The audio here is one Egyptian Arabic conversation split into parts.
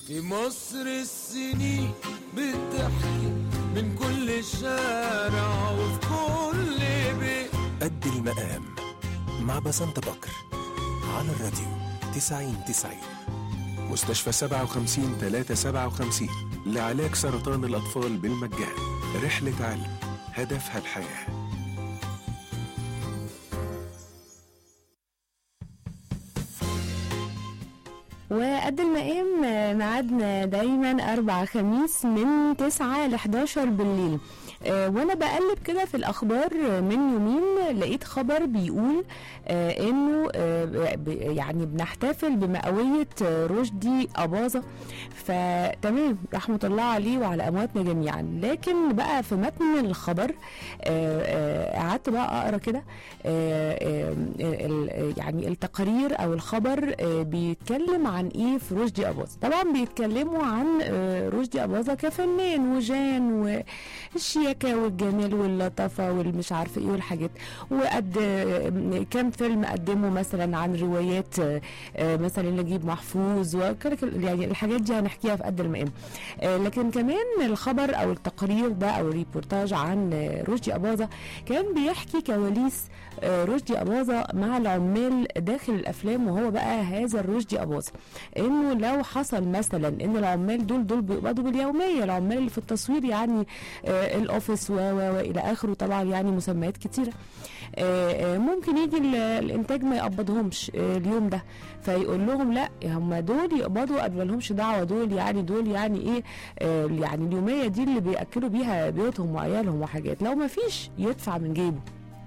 في مصر السنين بتحكي من كل شارع وفي كل بيت قد المقام مع بسنت بكر على الراديو 90 90 مستشفى 57 357 لعلاج سرطان الأطفال بالمجان رحلة علم هدفها الحياه وقد المقام ميعادنا دايما أربع خميس من 9 ل 11 بالليل آه، وانا بقلب كده في الاخبار من يومين لقيت خبر بيقول آه، انه آه، ب- يعني بنحتفل بمئويه آه، رشدي اباظه فتمام رحمه الله عليه وعلى امواتنا جميعا لكن بقى في متن الخبر آه، آه، قعدت بقى اقرا كده آه، آه، ال- يعني التقارير او الخبر آه، بيتكلم عن ايه في رشدي اباظه طبعا بيتكلموا عن آه، رشدي اباظه كفنان وجان والشياكه والجمال واللطافه والمش عارفه ايه والحاجات وقد آه، كام فيلم قدموا مثلا عن روايات آه، آه، مثلا نجيب محفوظ وكل يعني الحاجات دي هنحكيها في قد المقام آه، لكن كمان الخبر او التقرير ده او الريبورتاج عن آه، رشدي اباظه كان بيحكي كواليس آه، رشدي اباظه مع العمال داخل الافلام وهو بقى هذا الرشدي اباظه انه لو حصل مثلا ان العمال دول دول بيقبضوا باليوميه العمال اللي في التصوير يعني آه، الاوفيس و و والى اخره طبعا يعني مسميات كتيره آه، آه، ممكن يجي ال- الانتاج ما يقبضهمش آه، اليوم ده فيقول لهم لا هم دول يقبضوا قبل ما لهمش دعوه دول يعني دول يعني ايه آه، يعني اليوميه دي اللي بياكلوا بيها بيوتهم وعيالهم وحاجات لو ما فيش يدفع من جيبه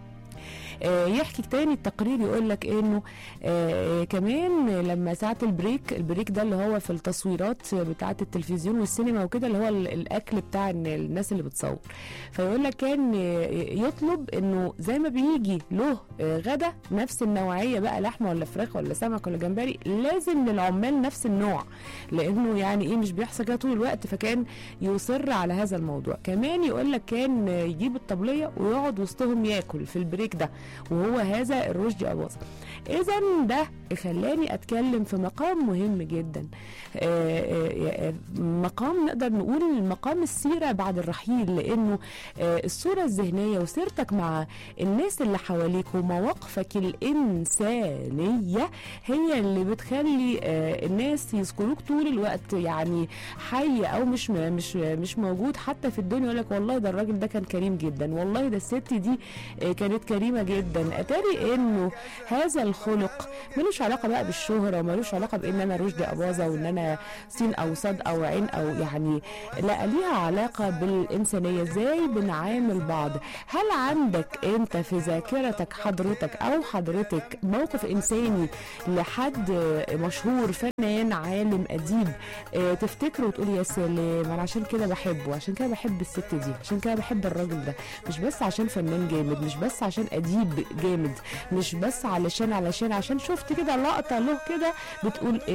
آه، يحكي تاني التقرير يقول لك انه آه، كمان لما ساعه البريك البريك ده اللي هو في التصويرات بتاعه التلفزيون والسينما وكده اللي هو ال- الاكل بتاع الن- الناس اللي بتصور فيقول لك كان آه، يطلب انه زي ما بيجي له آه، غدا نفس النوعيه بقى لحمه ولا فراخ ولا سمك ولا جمبري لازم للعمال نفس النوع لانه يعني ايه مش بيحصل كده طول الوقت فكان يصر على هذا الموضوع كمان يقول لك كان آه، يجيب الطبليه ويقعد وسطهم ياكل في البريك ده وهو هذا الرشدي اباظه اذا ده خلاني اتكلم في مقام مهم جدا آه، آه، آه، مقام نقدر نقول مقام السيره بعد الرحيل لانه آه، الصوره الذهنيه وسيرتك مع الناس اللي حواليك ومواقفك الانسانيه هي اللي بتخلي آه، الناس يذكروك طول الوقت يعني حي او مش م- مش مش موجود حتى في الدنيا يقول لك والله ده الراجل ده كان كريم جدا والله ده الست دي آه، كانت كريمه جدا اتاري انه هذا الخلق ملوش علاقه بقى بالشهره وملوش علاقه بان انا رشدي اباظه وان انا سين او صاد او عين او يعني لا ليها علاقه بالانسانيه ازاي بنعامل بعض هل عندك انت في ذاكرتك حضرتك او حضرتك موقف انساني لحد مشهور فنان عالم اديب آه، تفتكره وتقول يا سلام انا عشان كده بحبه عشان كده بحب الست دي عشان كده بحب الراجل ده مش بس عشان فنان جامد مش بس عشان اديب جامد مش بس علشان علشان عشان شفت كده لقطه له كده بتقول